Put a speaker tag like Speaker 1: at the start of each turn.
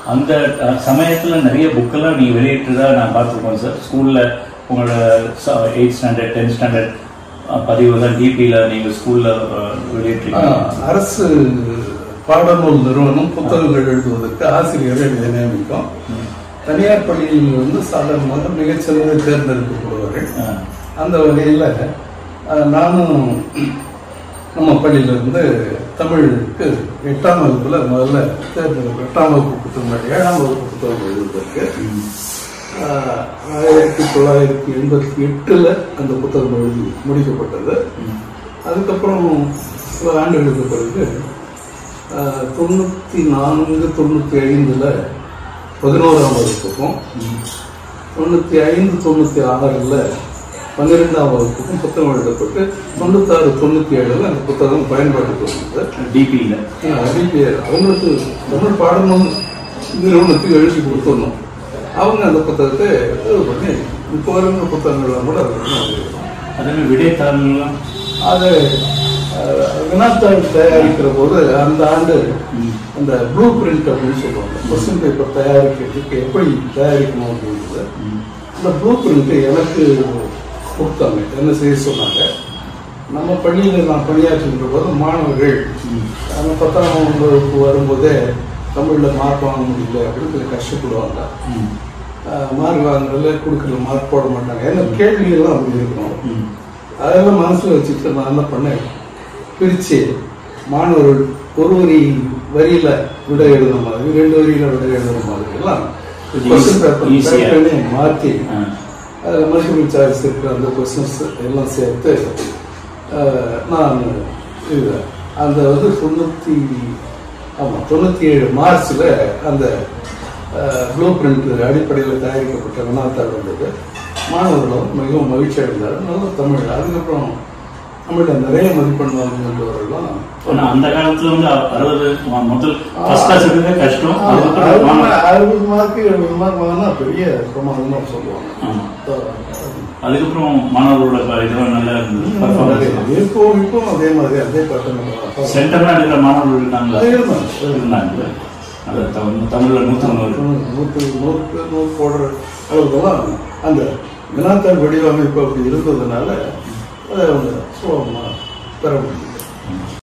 Speaker 1: அந்த அஹ், சமயத்துல நிறைய புக்கெல்லாம் நீங்க வெளியிட்டதா நான் பார்த்துருக்கோம் சார் ஸ்கூல்ல உங்களோட எயிட் ஸ்டாண்டர்ட் டென்த் ஸ்டாண்டர்ட் பதிவு தான் டிபியில் நீங்கள் ஸ்கூல்ல வெளியிட்டிருக்கீங்க
Speaker 2: ஆஹ், அரசு பாடநூல் நிறுவனம் புத்தகங்கள் எழுதுவதற்கு ஆசிரியரை நியமிக்கும் தனியார் பள்ளியில் வந்து சாதாரணமாக மிகச்சிறந்த தேர்ந்தெடுக்கப்படுவார்கள்
Speaker 1: ஆ.
Speaker 2: அந்த வகையில் நானும் நம்ம பள்ளியிலிருந்து தமிழுக்கு எட்டாம் வகுப்புல முதல்ல தேர்ந்தெடுப்பு எட்டாம் வகுப்பு புத்தகம் ஏழாம் வகுப்பு புத்தகம் எழுதுவதற்கு ஆஹ், ஆயிரத்தி தொள்ளாயிரத்தி எண்பத்தி எட்டுல அந்த புத்தகம் எழுதி முடிக்கப்பட்டது அதுக்கப்புறம் சில ஆண்டுகளுக்கு பிறகு ஆஹ், தொண்ணூத்தி நான்கு தொண்ணூத்தி ஐந்துல பதினோராம் வகுப்புக்கும் தொண்ணூத்தி ஐந்து தொண்ணூத்தி ஆறுல பன்னிரெண்டாம் வகுப்புக்கும் புத்தகம் எழுதப்பட்டு தொண்ணூத்தாறு தொண்ணூத்தி ஏழுல அந்த புத்தகம் பயன்பாட்டுக்கு வந்தது
Speaker 1: டிபியில்
Speaker 2: அறிவியல் அவங்களுக்கு தமிழ் பாடணும் நிறுவனத்துக்கு எழுதி கொடுத்துடணும் அவங்க அந்த புத்தகத்தை இது பண்ணி இப்போ வருகிற புத்தகங்கள்லாம் கூட அது பண்ணி வந்திருக்கோம்.
Speaker 1: அதே மாதிரி விடைத்தாள்லாம்
Speaker 2: அது அஹ், வினாத்தாள் தயாரிக்கிற போது அந்த ஆண்டு அந்த ப்ளூ பிரிண்ட் அப்படின்னு சொல்லுவாங்க கொஸ்டின் பேப்பர் தயாரிக்கிறதுக்கு எப்படி தயாரிக்கணும் அப்படின்றது அந்த ப்ளூ பிரிண்ட் எனக்கு கொடுத்தாங்க என்ன செய்ய சொன்னாங்க நம்ம பள்ளியில் நான் பணியாற்றுகின்ற போது மாணவர்கள் அந்த பத்தாம் வகுப்பு வரும்போதே தமிழில் மார்க் வாங்க முடியல அப்படின்னு கொஞ்சம் கஷ்டப்படுவாங்க அஹ், மார்க் வாங்குறதுல கொடுக்கல மார்க் போட மாட்டாங்க ஏன்னா கேள்விகள்லாம் அப்படி இருக்கும் அதெல்லாம் மனசுல வச்சுட்டு நான் என்ன பண்ணேன் பிரிச்சு மாணவர்கள் ஒரு வரி வரியில விடை எழுதுற மாதிரி ரெண்டு வரியில விடை எழுதுற மாதிரி எல்லாம்
Speaker 1: கொஞ்சம்
Speaker 2: கொஸ்டின் பேப்பர்
Speaker 1: easy-ஆ.
Speaker 2: type பண்ணி மாற்றி
Speaker 1: ஆ.
Speaker 2: அதில் மல்டிபிள் சாய்ஸ் இருக்கிற அந்த கொஸ்டின்ஸ் எல்லாம் சேர்த்து அஹ், நான் இது அந்த வந்து தொண்ணூற்றி ஆமாம் தொண்ணூற்றி ஏழு மார்ச்சில் அந்த ப்ளூ பிரிண்ட் அடிப்படையில் தயாரிக்கப்பட்ட வினாத்தாள் வந்தது மாணவர்களும் மிகவும் மகிழ்ச்சி அடைந்தார் நல்ல தமிழ் அதுக்கப்புறம் தமிழில் நிறைய மதிப்பெண் வாங்குகின்றவர்கள்லாம்
Speaker 1: ஆனா அந்த காலத்துல வந்து அ- அறுபது ம- முதல் ஃபர்ஸ்ட் கிளாஸ் எடுக்க கஷ்டம் அதுக்கப்புறம்
Speaker 2: அறுபது
Speaker 1: வாங்க-
Speaker 2: அறுபது மார்க்கு எழுபது மார்க் வாங்கினா பெரிய பிரமாதமாக சொல்லுவாங்க
Speaker 1: ஆமா. அதுக்கப்புறம் மாணவர்களோட ப- இதுவும் நல்லா இருந்தது பர்ஃபார்மன்ஸ்
Speaker 2: இப்போ இப்போ அதே மாதிரி அதே பாட்டு
Speaker 1: சென்டர்லாம் எடுக்கிற மாணவர்கள் இருந்தாங்களா
Speaker 2: இருந்தாங்க.
Speaker 1: இருந்தாங்க அது தமிழ் தமிழ்ல நூத்தி தொண்ணூறு
Speaker 2: நூற்று நூற்று நூறு போடுற அளவுக்கெல்லாம் அந்த வினாத்தாள் வடிவமைப்பு அப்படி இருந்ததுனால அதை அவங்க சுலபமாக பெற முடியும்